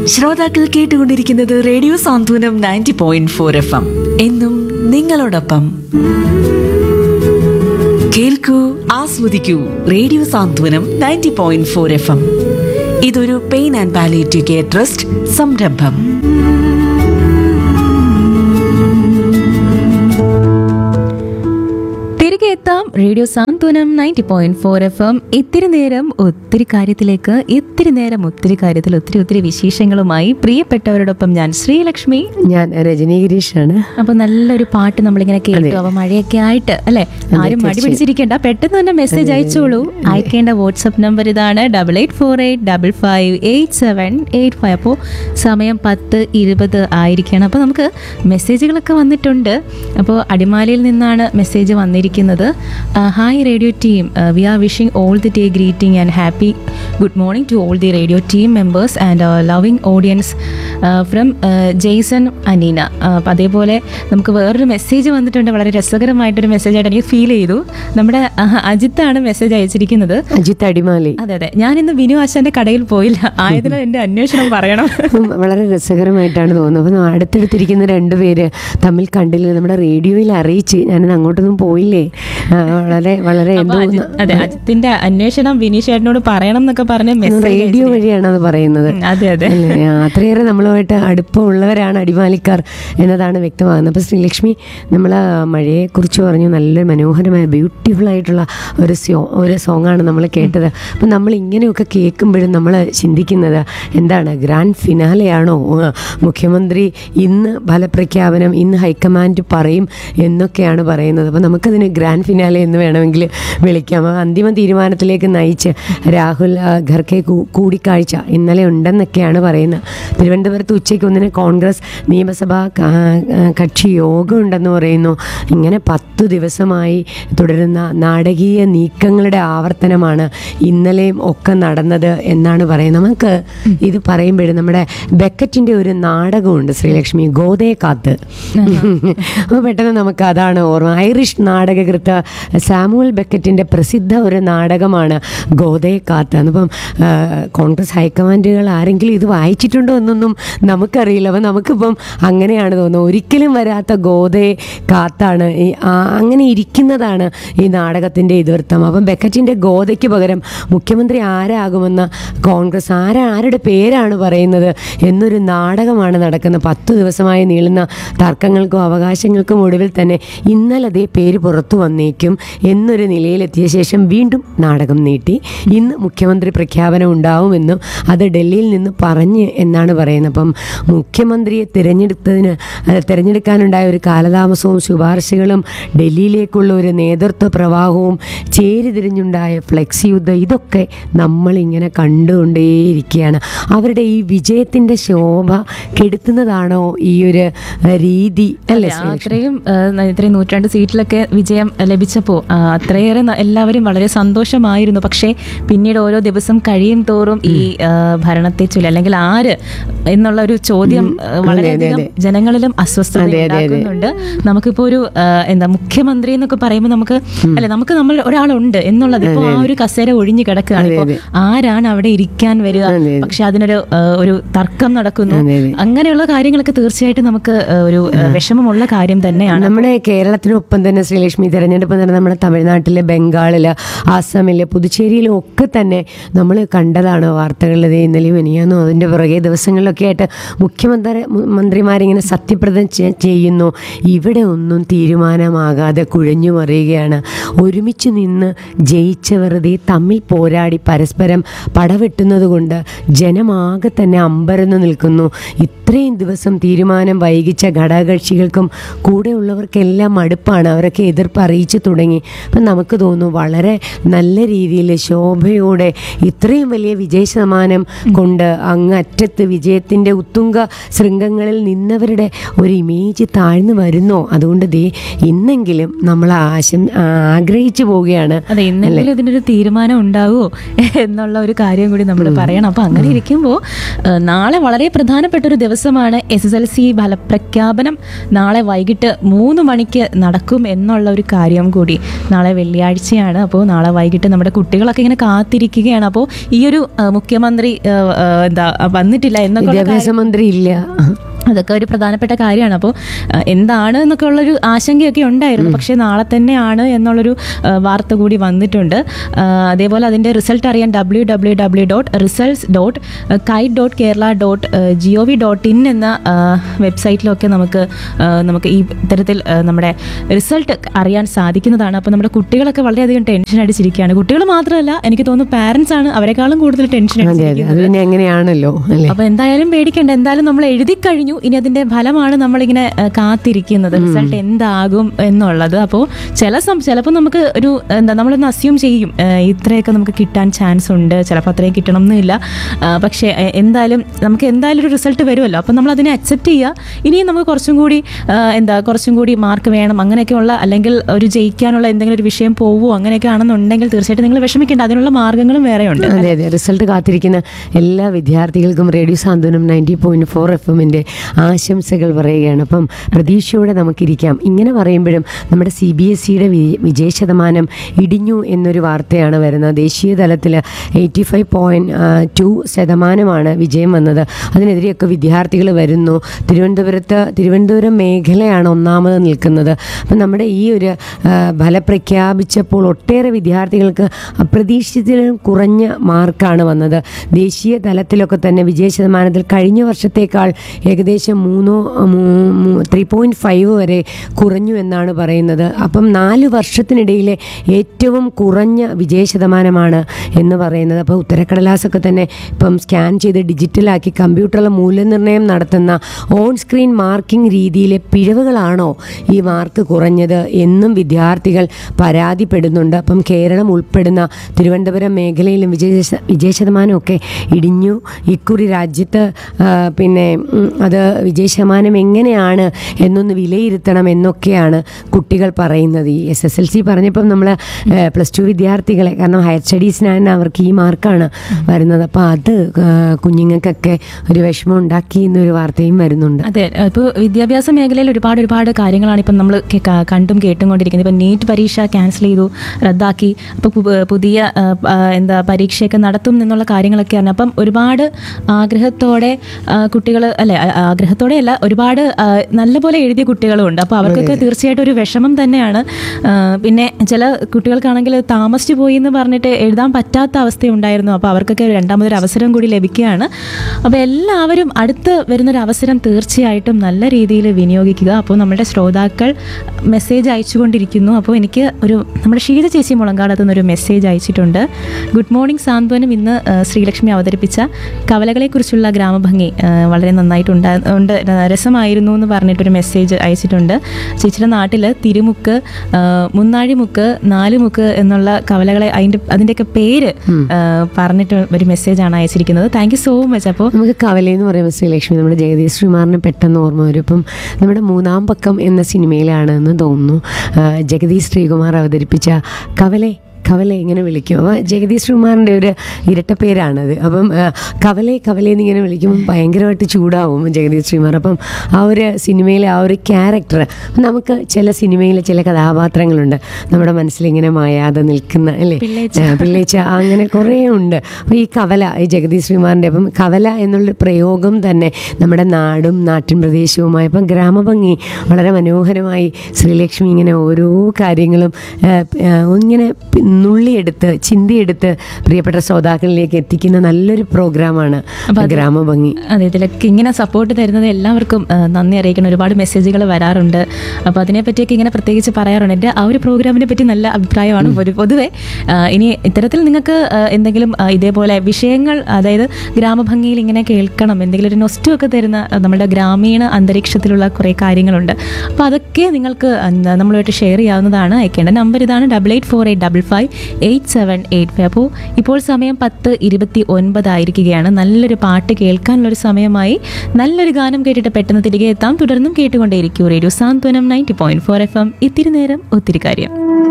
ശ്രോതാക്കൾ കേട്ടുകൊണ്ടിരിക്കുന്നത് radio Santhwanam ninety point four F M എന്നും നിങ്ങളോടൊപ്പം കേൾക്കൂ ആസ്വദിക്കൂ radio Santhwanam ninety point four F M ഇതൊരു pain and palliative care trust സംരംഭം തിരികെ എത്താം radio Santhwanam ninety point four F M ഇത്തിരി നേരം ഒത്തിരി കാര്യത്തിലേക്ക് ഇത്തിരി നേരം ഒത്തിരി കാര്യത്തിൽ ഒത്തിരി ഒത്തിരി വിശേഷങ്ങളുമായി പ്രിയപ്പെട്ടവരോടൊപ്പം ഞാൻ ശ്രീലക്ഷ്മി ഞാൻ രജനി ഗിരീഷാണ് അപ്പൊ നല്ലൊരു പാട്ട് നമ്മളിങ്ങനെ കേട്ടു അപ്പൊ മഴയൊക്കെ ആയിട്ട് അല്ലെ ആരും മടി പിടിച്ചിരിക്കേണ്ട പെട്ടെന്ന് തന്നെ മെസ്സേജ് അയച്ചോളൂ അയക്കേണ്ട വാട്സപ്പ് നമ്പർ ഇതാണ് double eight four eight double five eight seven eight five അപ്പോൾ സമയം പത്ത് ഇരുപത് ആയിരിക്കണം അപ്പോൾ നമുക്ക് മെസ്സേജുകളൊക്കെ വന്നിട്ടുണ്ട് അപ്പോൾ അടിമാലിയിൽ നിന്നാണ് മെസ്സേജ് വന്നിരിക്കുന്നത് hi radio team we are wishing all the day greeting and happy good morning to all the radio team members and loving audience from Jason Aneena അപ്പം അതേപോലെ നമുക്ക് വേറൊരു മെസ്സേജ് വന്നിട്ടുണ്ട് വളരെ രസകരമായിട്ടൊരു മെസ്സേജ് ആയിട്ട് എനിക്ക് ഫീൽ ചെയ്തു നമ്മുടെ അഹ്, അജിത്താണ് മെസ്സേജ് അയച്ചിരിക്കുന്നത് അജിത്ത് അടിമാലി അതെ അതെ ഞാൻ ഇന്ന് വിനു ആശാന്റെ കടയിൽ പോയില്ല ആയതിനാൽ എന്റെ അന്വേഷണം പറയണം ഉം, വളരെ രസകരമായിട്ടാണ് തോന്നുന്നത് അപ്പം അടുത്തടുത്തിരിക്കുന്ന രണ്ടുപേര് തമ്മിൽ കണ്ടില്ല നമ്മുടെ റേഡിയോയിൽ അറിയിച്ച് ഞാനിത് അങ്ങോട്ടൊന്നും പോയില്ലേ ആ, വളരെ വളരെ അപ്പൊ എന്തോ അജിത്ത്- അതെ അജിത്തിന്റെ അന്വേഷണം വിനീഷ് ചേട്ടനോട് പറയണം എന്നൊക്കെ പറഞ്ഞ് മെസ്സേജ് റേഡിയോ വഴിയാണ് അത് പറയുന്നത് അതെ അതെ അല്ലേ? ആ, അത്രയേറെ നമ്മളുമായിട്ട് അടുപ്പമുള്ളവരാണ് അടിമാലിക്കാർ എന്നതാണ് വ്യക്തമാകുന്നത് അപ്പോൾ ശ്രീലക്ഷ്മി നമ്മൾ മഴയെക്കുറിച്ച് പറഞ്ഞു നല്ല മനോഹരമായ ബ്യൂട്ടിഫുൾ ആയിട്ടുള്ള ഒരു സോ ഒരു സോങ്ങാണ് നമ്മൾ കേട്ടത് അപ്പം നമ്മൾ ഇങ്ങനെയൊക്കെ കേൾക്കുമ്പോഴും നമ്മൾ ചിന്തിക്കുന്നത് എന്താണ് ഗ്രാൻഡ് ഫിനാലെയാണോ ആ, മുഖ്യമന്ത്രി ഇന്ന് ഫലപ്രഖ്യാപനം ഇന്ന് ഹൈക്കമാൻഡ് പറയും എന്നൊക്കെയാണ് പറയുന്നത് അപ്പോൾ നമുക്കതിന് ഗ്രാൻഡ് ഫിനാലെ എന്ന് വേണമെങ്കിൽ വിളിക്കാം ആ അന്തിമ തീരുമാനത്തിലേക്ക് നയിച്ച് രാഹുൽ ആ, ഖർഗെ കൂ- കൂടിക്കാഴ്ച ഇന്നലെ ഉണ്ടെന്നൊക്കെയാണ് പറയുന്നത് തിരുവനന്തപുരത്ത് ഉച്ചയ്ക്ക് ഒന്നിന് കോൺഗ്രസ് നിയമസഭാ ക- ആ, കക്ഷി യോഗം ഉണ്ടെന്ന് പറയുന്നു ഇങ്ങനെ പത്തു ദിവസമായി തുടരുന്ന നാടകീയ നീക്കങ്ങളുടെ ആവർത്തനമാണ് ഇന്നലെയും ഒക്കെ നടന്നത് എന്നാണ് പറയുന്നത് നമുക്ക് ഇത് പറയുമ്പോഴും നമ്മുടെ ബെക്കറ്റിൻ്റെ ഒരു നാടകമുണ്ട് ശ്രീലക്ഷ്മി ഗോതയെ കാത്ത് അപ്പോൾ പെട്ടെന്ന് നമുക്ക് അതാണ് ഓർമ്മ ഐറിഷ് നാടകകൃത്ത് സാമുവൽ ബെക്കറ്റിൻ്റെ പ്രസിദ്ധ ഒരു നാടകമാണ് ഗോതയെ കാത്ത് അപ്പം ആ, കോൺഗ്രസ് ഹൈക്കമാൻഡുകൾ ആരെങ്കിലും ഇത് വായിച്ചിട്ടുണ്ടോ എന്നൊന്നും നമുക്കറിയില്ല അപ്പം നമുക്കിപ്പം അങ്ങനെയാണ് തോന്നുന്നത് ഒരിക്കലും വരാത്ത ഗോതയെ കാത്താണ് ഈ ആ, അങ്ങനെ ഇരിക്കുന്നതാണ് ഈ നാടകത്തിൻ്റെ ഇതിവൃത്തം അപ്പം ബെക്കറ്റിൻ്റെ ഗോതയ്ക്ക് പകരം മുഖ്യമന്ത്രി ആരാകുമെന്ന് കോൺഗ്രസ് ആരാ ആരുടെ പേരാണ് പറയുന്നത് എന്നൊരു നാടകമാണ് നടക്കുന്നത് പത്തു ദിവസമായി നീളുന്ന തർക്കങ്ങൾക്കും അവകാശങ്ങൾക്കും ഒടുവിൽ തന്നെ ഇന്നലെ അതേ പേര് പുറത്തു വന്നേക്കും എന്നൊരു നിലയിലെത്തിയ ശേഷം വീണ്ടും നാടകം നീട്ടി ഇന്ന് മുഖ്യമന്ത്രി പ്രഖ്യാപനം ഉണ്ടാവുമെന്നും അത് ഡൽഹിയിൽ നിന്ന് പറഞ്ഞ് എന്നാണ് പറയുന്നത് അപ്പം മുഖ്യമന്ത്രിയെ തിരഞ്ഞെടുത്തതിന് അത് തിരഞ്ഞെടുക്കാനുണ്ടായ ഒരു കാലതാമസവും ശുപാർശകളും ഡൽഹിയിലേക്കുള്ള ഒരു നേതൃത്വ പ്രവാഹവും ചേരിതിരിഞ്ഞുണ്ടായ ഫ്ലെക്സി യുദ്ധം ഇതൊക്കെ നമ്മളിങ്ങനെ കണ്ടുകൊണ്ടേയിരിക്കുകയാണ് അവരുടെ ഈ വിജയത്തിൻ്റെ ശോഭ കെടുത്തുന്നതാണോ ഈ ഒരു അഹ്, രീതി അല്ലേ ആ, അത്രയും ആ, ഇത്രയും നൂറ്റാണ്ട് സീറ്റിലൊക്കെ വിജയം ലഭിച്ചപ്പോൾ ആ, അത്രയേറെ ന- എല്ലാവരും വളരെ സന്തോഷമായിരുന്നു പക്ഷേ പിന്നീട് ഓരോ ദിവസം കഴിയും തോറും ഈ ആ, ഭരണത്തെ ചൊല്ലി അല്ലെങ്കിൽ ആര് എന്നുള്ള ഒരു ചോദ്യം ആ, വളരെയധികം ജനങ്ങളിലും അസ്വസ്ഥത ഉണ്ടാക്കുന്നുണ്ട് നമുക്കിപ്പോ ഒരു ആ, എന്താ മുഖ്യമന്ത്രി എന്നൊക്കെ പറയുമ്പോൾ നമുക്ക് അല്ലെ നമുക്ക് നമ്മൾ ഒരാളുണ്ട് എന്നുള്ളത് ഇപ്പോൾ ആ ഒരു കസേര ഒഴിഞ്ഞു കിടക്കുകയാണ് ഇപ്പോൾ ആരാണ് അവിടെ ഇരിക്കാൻ വരിക പക്ഷെ അതിനൊരു ആ, ഒരു തർക്കം നടക്കുന്നു അതെ, അതെ. അങ്ങനെയുള്ള കാര്യങ്ങളൊക്കെ തീർച്ചയായിട്ടും നമുക്ക് ആ, ഒരു ആ, വിഷമമുള്ള കാര്യം തന്നെയാണ് നമ്മുടെ കേരളത്തിനൊപ്പം തന്നെ ശ്രീലക്ഷ്മി തെരഞ്ഞെടുപ്പ് തന്നെ നമ്മുടെ തമിഴ്നാട്ടിലെ ബംഗാളിൽ ആസാമിലെ പുതുച്ചേരിയിലും ഒക്കെ തന്നെ നമ്മൾ കണ്ടതാണ് വാർത്തകളിൽ ദേ ഇന്നലെയും ഇനിയാന്നോ അതിൻ്റെ പുറകെ ദിവസങ്ങളിലൊക്കെ ആയിട്ട് മുഖ്യമന്ത്രി മു- മന്ത്രിമാരിങ്ങനെ സത്യപ്രതിജ്ഞ ചെ- ചെയ്യുന്നു ഇവിടെ ഒന്നും തീരുമാനമാകാതെ കുഴഞ്ഞു മറിയുകയാണ് ഒരുമിച്ച് നിന്ന് ജയിച്ചവർ ദേ തമ്മിൽ പോരാടി പരസ്പരം പടവെട്ടുന്നത് കൊണ്ട് ജനമാകെ തന്നെ അമ്പരന്ന് നിൽക്കുന്നു ഇത്രയും ദിവസം തീരുമാനം വൈകിച്ച ഘടകകക്ഷികൾക്കും കൂടെയുള്ളവർക്കെല്ലാം മടുപ്പാണ് അവരൊക്കെ എതിർപ്പ് അറിയിച്ചു തുടങ്ങി അപ്പം നമുക്ക് തോന്നുന്നു വളരെ നല്ല രീതിയിൽ ശോഭയോടെ ഇത്രയും വലിയ വിജയ ശതമാനം കൊണ്ട് അങ്ങ് അറ്റത്ത് വിജയത്തിൻ്റെ ഉത്തുംഗ ശൃംഗങ്ങളിൽ നിന്നവരുടെ ഒരു ഇമേജ് താഴ്ന്നു വരുന്നോ അതുകൊണ്ട് ദേ ഇന്നെങ്കിലും നമ്മൾ ആശം ആഗ്രഹിച്ചു പോവുകയാണ് അതെ ഇന്നെങ്കിലും ഇതിനൊരു തീരുമാനം ഉണ്ടാവുമോ എന്നുള്ള ഒരു കാര്യം കൂടി നമ്മൾ പറയണം അപ്പൊ അങ്ങനെ ഇരിക്കുമ്പോൾ നാളെ വളരെ പ്രധാനപ്പെട്ട ഒരു ദിവസം ദിവസമാണ് എസ് എസ് എൽ സി ഫലപ്രഖ്യാപനം നാളെ വൈകിട്ട് മൂന്ന് മണിക്ക് നടക്കും എന്നുള്ള ഒരു കാര്യം കൂടി നാളെ വെള്ളിയാഴ്ചയാണ് അപ്പോൾ നാളെ വൈകിട്ട് നമ്മുടെ കുട്ടികളൊക്കെ ഇങ്ങനെ കാത്തിരിക്കുകയാണ് അപ്പോൾ ഈ ഒരു ആ, മുഖ്യമന്ത്രി ആ, ആ, എന്താ വന്നിട്ടില്ല എന്നൊക്കെ ഉള്ള വിദ്യാഭ്യാസ മന്ത്രി ഇല്ല അതൊക്കെ ഒരു പ്രധാനപ്പെട്ട കാര്യമാണ് അപ്പോൾ അഹ് എന്താണ് എന്നൊക്കെ ഉള്ളൊരു ആശങ്കയൊക്കെ ഉണ്ടായിരുന്നു പക്ഷേ നാളെ തന്നെയാണ് എന്നുള്ളൊരു അഹ് വാർത്ത കൂടി വന്നിട്ടുണ്ട് അഹ് അതേപോലെ അതിൻ്റെ റിസൾട്ട് അറിയാൻ W W W dot results dot kite dot Kerala dot G O V dot in എന്ന അഹ് വെബ്സൈറ്റിലൊക്കെ നമുക്ക് അഹ് നമുക്ക് ഈ ഇത്തരത്തിൽ അഹ് നമ്മുടെ റിസൾട്ട് അറിയാൻ സാധിക്കുന്നതാണ് അപ്പോൾ നമ്മുടെ കുട്ടികളൊക്കെ വളരെയധികം ടെൻഷൻ അടിച്ചിരിക്കുകയാണ് കുട്ടികൾ മാത്രമല്ല എനിക്ക് തോന്നുന്നു പാരൻസ് ആണ് അവരെക്കാളും കൂടുതൽ ടെൻഷൻ അതെ അതെ അടിച്ചിരിക്കുന്നത് അത് പിന്നെ എങ്ങനെയാണല്ലോ അല്ലേ അപ്പൊ എന്തായാലും പേടിക്കണ്ട എന്തായാലും നമ്മൾ എഴുതി കഴിഞ്ഞു ഇനി അതിന്റെ ഫലമാണ് നമ്മളിങ്ങനെ ഏഹ്, കാത്തിരിക്കുന്നത് റിസൾട്ട് എന്താകും എന്നുള്ളത് അപ്പോൾ ചില സം ചിലപ്പോൾ നമുക്ക് ഒരു എന്താ നമ്മളൊന്ന് അസ്യൂം ചെയ്യും ഏഹ്, ഇത്രയൊക്കെ നമുക്ക് കിട്ടാൻ ചാൻസ് ഉണ്ട് ചിലപ്പോൾ അത്രയും കിട്ടണം എന്നില്ല ആഹ്, പക്ഷേ ഏഹ്, എന്തായാലും നമുക്ക് എന്തായാലും ഒരു റിസൾട്ട് വരുമല്ലോ അപ്പം നമ്മൾ അതിനെ അക്സെപ്റ്റ് ചെയ്യുക ഇനിയും നമുക്ക് കുറച്ചും കൂടി ആഹ്, എന്താ കുറച്ചും കൂടി മാർക്ക് വേണം അങ്ങനെയൊക്കെയുള്ള അല്ലെങ്കിൽ ഒരു ജയിക്കാനുള്ള എന്തെങ്കിലും ഒരു വിഷയം പോവുമോ അങ്ങനെയൊക്കെ ആണെന്നുണ്ടെങ്കിൽ തീർച്ചയായിട്ടും നിങ്ങൾ വിഷമിക്കേണ്ട അതിനുള്ള മാർഗ്ഗങ്ങളും വേറെയുണ്ട് അതെ അതെ റിസൾട്ട് കാത്തിരിക്കുന്ന എല്ലാ വിദ്യാർത്ഥികൾക്കും radio Santhwanam ninety point four F എമ്മിൻ്റെ ആശംസകൾ പറയുകയാണ് അപ്പം പ്രതീക്ഷയോടെ നമുക്കിരിക്കാം ഇങ്ങനെ പറയുമ്പോഴും നമ്മുടെ സി ബി എസ് സിയുടെ വിജയ ശതമാനം ഇടിഞ്ഞു എന്നൊരു വാർത്തയാണ് വരുന്നത് ദേശീയ തലത്തിൽ എയ്റ്റി ഫൈവ് പോയിൻറ്റ് ടു ശതമാനമാണ് വിജയം വന്നത് അതിനെതിരെയൊക്കെ വിദ്യാർത്ഥികൾ വരുന്നു തിരുവനന്തപുരത്ത് തിരുവനന്തപുരം മേഖലയാണ് ഒന്നാമത് നിൽക്കുന്നത് അപ്പം നമ്മുടെ ഈ ഒരു ആ, ഫലം പ്രഖ്യാപിച്ചപ്പോൾ ഒട്ടേറെ വിദ്യാർത്ഥികൾക്ക് അപ്രതീക്ഷിതത്തിലും കുറഞ്ഞ മാർക്കാണ് വന്നത് ദേശീയ തലത്തിലൊക്കെ തന്നെ വിജയ ശതമാനത്തിൽ കഴിഞ്ഞ വർഷത്തേക്കാൾ ഏകദേശം മൂന്നോ ത്രീ പോയിൻറ്റ് ഫൈവ് വരെ കുറഞ്ഞു എന്നാണ് പറയുന്നത് അപ്പം നാല് വർഷത്തിനിടയിലെ ഏറ്റവും കുറഞ്ഞ വിജയ ശതമാനമാണ് എന്ന് പറയുന്നത് അപ്പോൾ ഉത്തരക്കടലാസൊക്കെ തന്നെ ഇപ്പം സ്കാൻ ചെയ്ത് ഡിജിറ്റലാക്കി കമ്പ്യൂട്ടറിലെ മൂല്യനിർണ്ണയം നടത്തുന്ന ഓൺ സ്ക്രീൻ മാർക്കിംഗ് രീതിയിലെ പിഴവുകളാണോ ഈ മാർക്ക് കുറഞ്ഞത് എന്നും വിദ്യാർത്ഥികൾ പരാതിപ്പെടുന്നുണ്ട് അപ്പം കേരളം ഉൾപ്പെടുന്ന തിരുവനന്തപുരം മേഖലയിലും വിജയ ശ- വിജയ ശതമാനമൊക്കെ ഇടിഞ്ഞു ഇക്കുറി രാജ്യത്ത് ആ, പിന്നെ ഉം, അത് വിജയ ശതമാനം എങ്ങനെയാണ് എന്നൊന്ന് വിലയിരുത്തണം എന്നൊക്കെയാണ് കുട്ടികൾ പറയുന്നത് ഈ എസ് എസ് എൽ സി പറഞ്ഞപ്പം നമ്മൾ പ്ലസ് ടു വിദ്യാർത്ഥികളെ കാരണം ഹയർ സ്റ്റഡീസിനാണ് അവർക്ക് ഈ മാർക്കാണ് വരുന്നത് അപ്പോൾ അത് ആ, കുഞ്ഞുങ്ങൾക്കൊക്കെ ഒരു വിഷമം ഉണ്ടാക്കി എന്നൊരു വാർത്തയും വരുന്നുണ്ട് അതെ ഇപ്പോൾ വിദ്യാഭ്യാസ മേഖലയിൽ ഒരുപാട് ഒരുപാട് കാര്യങ്ങളാണ് ഇപ്പം നമ്മൾ കേ- ക- കണ്ടും കേട്ടും കൊണ്ടിരിക്കുന്നത് ഇപ്പം നീറ്റ് പരീക്ഷ ക്യാൻസൽ ചെയ്തു റദ്ദാക്കി അപ്പോൾ പുതിയ ആ, ആ, എന്താ പരീക്ഷയൊക്കെ നടത്തും എന്നുള്ള കാര്യങ്ങളൊക്കെയാണ് അപ്പം ഒരുപാട് ആഗ്രഹത്തോടെ കുട്ടികൾ അല്ലെ ആ- ആഗ്രഹത്തോടെ അല്ല ഒരുപാട് ആ, നല്ലപോലെ എഴുതിയ കുട്ടികളും ഉണ്ട് അപ്പോൾ അവർക്കൊക്കെ തീർച്ചയായിട്ടും ഒരു വിഷമം തന്നെയാണ് ആ, പിന്നെ ചില കുട്ടികൾക്കാണെങ്കിൽ താമസിച്ചു പോയി എന്ന് പറഞ്ഞിട്ട് എഴുതാൻ പറ്റാത്ത അവസ്ഥയുണ്ടായിരുന്നു അപ്പോൾ അവർക്കൊക്കെ രണ്ടാമതൊരു അവസരം കൂടി ലഭിക്കുകയാണ് അപ്പോൾ എല്ലാവരും അടുത്ത് വരുന്നൊരു അവസരം തീർച്ചയായിട്ടും നല്ല രീതിയിൽ വിനിയോഗിക്കുക അപ്പോൾ നമ്മുടെ ശ്രോതാക്കൾ മെസ്സേജ് അയച്ചുകൊണ്ടിരിക്കുന്നു അപ്പോൾ എനിക്ക് ഒരു നമ്മുടെ ഷീത ചേച്ചി മുളങ്കാടത്ത് നിന്നൊരു മെസ്സേജ് അയച്ചിട്ടുണ്ട് ഗുഡ് മോർണിംഗ് സാന്ത്വനം ഇന്ന് ആ, ശ്രീലക്ഷ്മി അവതരിപ്പിച്ച കവലകളെക്കുറിച്ചുള്ള ഗ്രാമഭംഗി ആ, വളരെ നന്നായിട്ടുണ്ട് ഉണ്ട് രസമായിരുന്നു എന്ന് പറഞ്ഞിട്ടൊരു മെസ്സേജ് അയച്ചിട്ടുണ്ട് ചേച്ചിയുടെ നാട്ടിൽ തിരുമുക്ക് ആ, മുന്നാഴിമുക്ക് നാലുമുക്ക് എന്നുള്ള കവലകളെ അതിൻ്റെ അതിൻ്റെയൊക്കെ പേര് ആ, പറഞ്ഞിട്ട് ഒരു മെസ്സേജാണ് അയച്ചിരിക്കുന്നത് താങ്ക് യു സോ മച്ച് അപ്പോൾ നമുക്ക് കവല എന്ന് പറയുമ്പോൾ ശ്രീലക്ഷ്മി നമ്മുടെ ജഗദീഷ് ശ്രീമാറിന് പെട്ടെന്ന് ഓർമ്മ വരും ഇപ്പം നമ്മുടെ മൂന്നാം പക്കം എന്ന സിനിമയിലാണ് എന്ന് തോന്നുന്നു ആ, ജഗദീഷ് ശ്രീകുമാർ അവതരിപ്പിച്ച കവലെ കവലെ ഇങ്ങനെ വിളിക്കും അപ്പോൾ ജഗദീഷ് ശ്രീകുമാറിൻ്റെ ഒരു ഇരട്ട പേരാണത് അപ്പം ആ, കവലെ കവലെ എന്നിങ്ങനെ വിളിക്കുമ്പോൾ ഭയങ്കരമായിട്ട് ചൂടാവും ജഗദീഷ് ശ്രീകുമാർ അപ്പം ആ ഒരു സിനിമയിലെ ആ ഒരു ക്യാരക്ടർ നമുക്ക് ചില സിനിമയിലെ ചില കഥാപാത്രങ്ങളുണ്ട് നമ്മുടെ മനസ്സിലിങ്ങനെ മായാതെ നിൽക്കുന്ന അല്ലേ പിള്ളേച്ച. ആ, പിള്ളേച്ച അങ്ങനെ കുറേ ഉണ്ട് അപ്പോൾ ഈ കവല ഈ ജഗദീഷ് ശ്രീമാറിൻ്റെ അപ്പം കവല എന്നുള്ള പ്രയോഗം തന്നെ നമ്മുടെ നാടും നാട്ടിൻ പ്രദേശവുമായി അപ്പം ഗ്രാമഭംഗി വളരെ മനോഹരമായി ശ്രീലക്ഷ്മി ഇങ്ങനെ ഓരോ കാര്യങ്ങളും ആ, ആ, ഇങ്ങനെ പി- നുള്ളിയെടുത്ത് ചിന്തിയെടുത്ത് പ്രിയപ്പെട്ട ശ്രോതാക്കളിലേക്ക് എത്തിക്കുന്ന നല്ലൊരു പ്രോഗ്രാമാണ് ഗ്രാമഭംഗി അതെ ഇതിലൊക്കെ ഇങ്ങനെ സപ്പോർട്ട് തരുന്നത് എല്ലാവർക്കും ആ, നന്ദി അറിയിക്കണം ഒരുപാട് മെസ്സേജുകൾ വരാറുണ്ട് അപ്പോൾ അതിനെപ്പറ്റിയൊക്കെ ഇങ്ങനെ പ്രത്യേകിച്ച് പറയാറുണ്ട് എൻ്റെ ആ ഒരു പ്രോഗ്രാമിനെ പറ്റി നല്ല അഭിപ്രായമാണ് ഒരു പൊതുവെ ആ, ഇനി ഇത്തരത്തിൽ നിങ്ങൾക്ക് ആ, എന്തെങ്കിലും ആ, ഇതേപോലെ വിഷയങ്ങൾ അതായത് ഗ്രാമഭംഗിയിൽ ഇങ്ങനെ കേൾക്കണം എന്തെങ്കിലും ഒരു നൊസ്റ്റു ഒക്കെ തരുന്ന ആ, നമ്മുടെ ഗ്രാമീണ അന്തരീക്ഷത്തിലുള്ള കുറേ കാര്യങ്ങളുണ്ട് അപ്പോൾ അതൊക്കെ നിങ്ങൾക്ക് എന്താ നമ്മളുമായിട്ട് ഷെയർ ചെയ്യാവുന്നതാണ് അയക്കേണ്ട നമ്പർ ഇതാണ് double eight four eight double five eight seven eight five അപ്പോൾ ഇപ്പോൾ സമയം പത്ത് ഇരുപത്തി ഒൻപതായിരിക്കുകയാണ് നല്ലൊരു പാട്ട് കേൾക്കാനുള്ളൊരു സമയമായി നല്ലൊരു ഗാനം കേട്ടിട്ട് പെട്ടെന്ന് തിരികെ എത്താം തുടർന്നും കേട്ടുകൊണ്ടേയിരിക്കും radio Santhwanam ninety point four F M ഇത്തിരി നേരം ഒത്തിരി കാര്യം